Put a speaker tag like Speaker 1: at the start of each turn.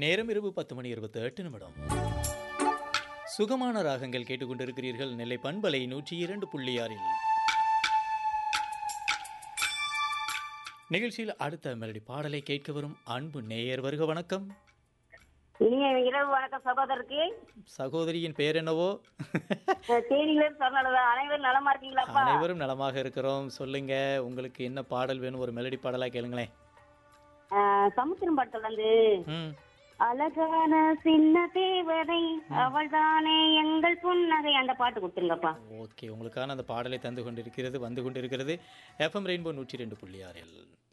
Speaker 1: நேரம் இரவு பத்து மணி இருபத்தி எட்டு நிமிடம் சுகமான ராகங்கள் கேட்டுக்கொண்டிருக்கிறீர்கள் நெல்லை பண்பலை நூற்றி இரண்டு புள்ளி ஆறில் நிகழ்ச்சியில் அடுத்த மெலடி பாடலை கேட்க வரும் அன்பு நேயர் வருக வணக்கம்
Speaker 2: இனிய இரவு வணக்கம் சகோதரருக்கு
Speaker 1: சகோதரியின் பெயர் என்னவோ
Speaker 2: தேனியிலிருந்து சொன்னது அனைவரும் நலமா இருக்கீங்களாப்பா
Speaker 1: அனைவரும் நலமாக இருக்கிறோம் சொல்லுங்க உங்களுக்கு என்ன பாடல் வேணும் ஒரு மெலடி பாடலா கேளுங்களேன்
Speaker 2: ஆஹ் சமுத்திரம் படத்துல இருந்து
Speaker 1: ம்
Speaker 2: அழகான சின்ன தேவதை அவள்தானே எங்கள் புன்னகை அந்த பாட்டு கொடுத்துருங்கப்பா
Speaker 1: ஓகே உங்களுக்கான அந்த பாடலை தந்து கொண்டிருக்கிறது வந்து கொண்டிருக்கிறது எஃப்எம் ரெயின்போ நூற்றி ரெண்டு புள்ளி ஆறில்